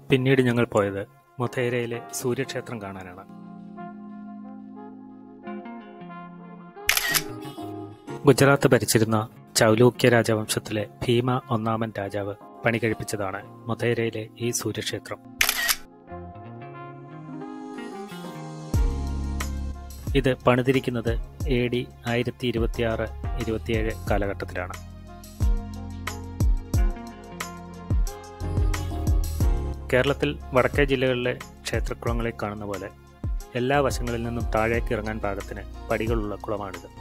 പിന്നീട് ഞങ്ങൾ പോയത് മൊഥേരയിലെ സൂര്യക്ഷേത്രം കാണാനാണ് ഗുജറാത്ത് ഭരിച്ചിരുന്ന ചൗലൂക്യ രാജവംശത്തിലെ ഭീമ ഒന്നാമൻ രാജാവ് പണി കഴിപ്പിച്ചതാണ് മൊഥേരയിലെ ഈ സൂര്യക്ഷേത്രം ഇത് പണിതിരിക്കുന്നത് എ ഡി ആയിരത്തി ഇരുപത്തിയാറ് ഇരുപത്തിയേഴ് കാലഘട്ടത്തിലാണ് കേരളത്തിൽ വടക്കേ ജില്ലകളിലെ ക്ഷേത്രക്കുളങ്ങളിൽ കാണുന്ന പോലെ എല്ലാ വശങ്ങളിൽ നിന്നും താഴേക്ക് ഇറങ്ങാൻ പാകത്തിന് പടികളുള്ള കുളമാണിത്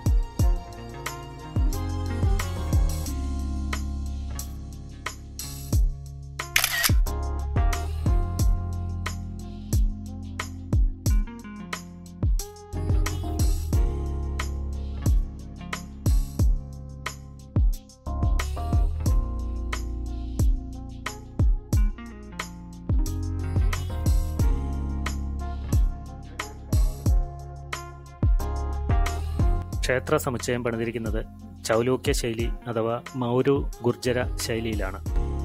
ക്ഷേത്ര സമുച്ചയം പണിതിരിക്കുന്നത് ചൗലൂക്യ ശൈലി അഥവാ മൗരു ഗുർജര ശൈലിയിലാണ്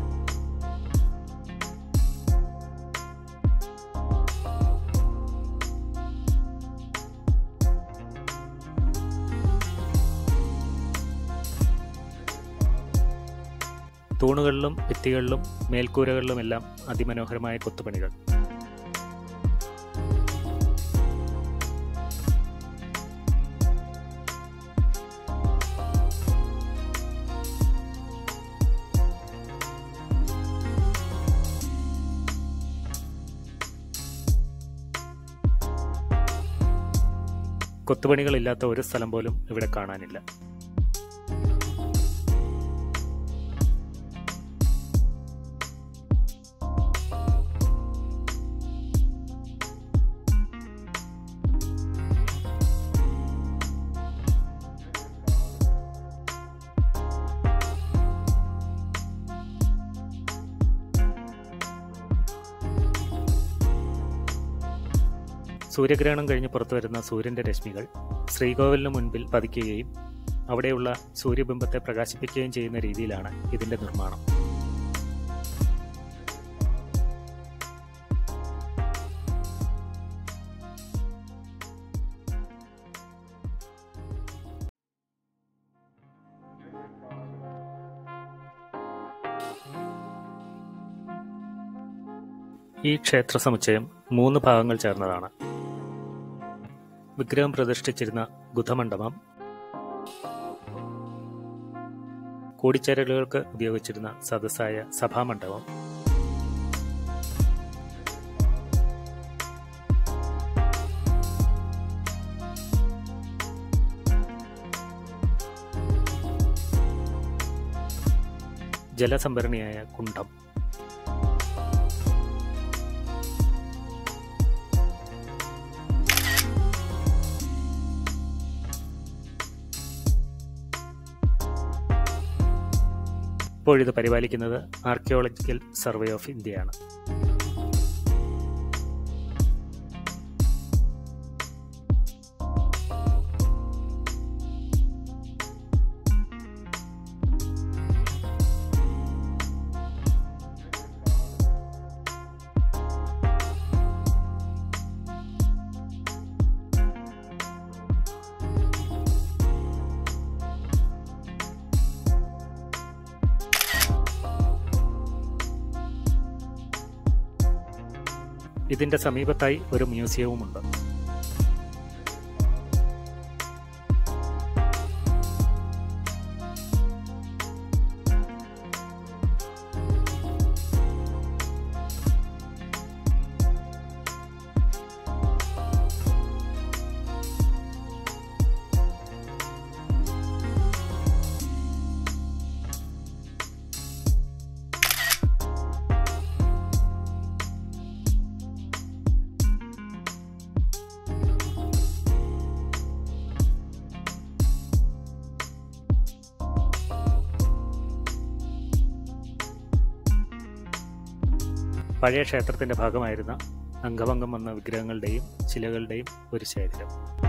തൂണുകളിലും ഭിത്തികളിലും മേൽക്കൂരകളിലുമെല്ലാം അതിമനോഹരമായ കൊത്തുപണികൾ കൊത്തുപണികളില്ലാത്ത ഒരു സ്ഥലം പോലും ഇവിടെ കാണാനില്ല സൂര്യഗ്രഹണം കഴിഞ്ഞ് പുറത്തുവരുന്ന സൂര്യന്റെ രശ്മികൾ ശ്രീകോവിലിന് മുൻപിൽ പതിക്കുകയും അവിടെയുള്ള സൂര്യബിംബത്തെ പ്രകാശിപ്പിക്കുകയും ചെയ്യുന്ന രീതിയിലാണ് ഇതിന്റെ നിർമ്മാണം ഈ ക്ഷേത്ര സമുച്ചയം മൂന്ന് ഭാഗങ്ങൾ ചേർന്നതാണ് വിഗ്രഹം പ്രതിഷ്ഠിച്ചിരുന്ന ഗുധമണ്ഡപം കൂടിച്ചേരലുകൾക്ക് ഉപയോഗിച്ചിരുന്ന സദസ്സായ സഭാമണ്ഡപം ജലസംഭരണിയായ കുണ്ഡം ഇപ്പോഴിത് പരിപാലിക്കുന്നത് ആർക്കിയോളജിക്കൽ സർവേ ഓഫ് ഇന്ത്യയാണ് ഇതിന്റെ സമീപത്തായി ഒരു മ്യൂസിയവുമുണ്ട് പഴയ ക്ഷേത്രത്തിന്റെ ഭാഗമായിരുന്ന അംഗഭംഗം വന്ന വിഗ്രഹങ്ങളുടെയും ശിലകളുടെയും ഒരു ശേഖരം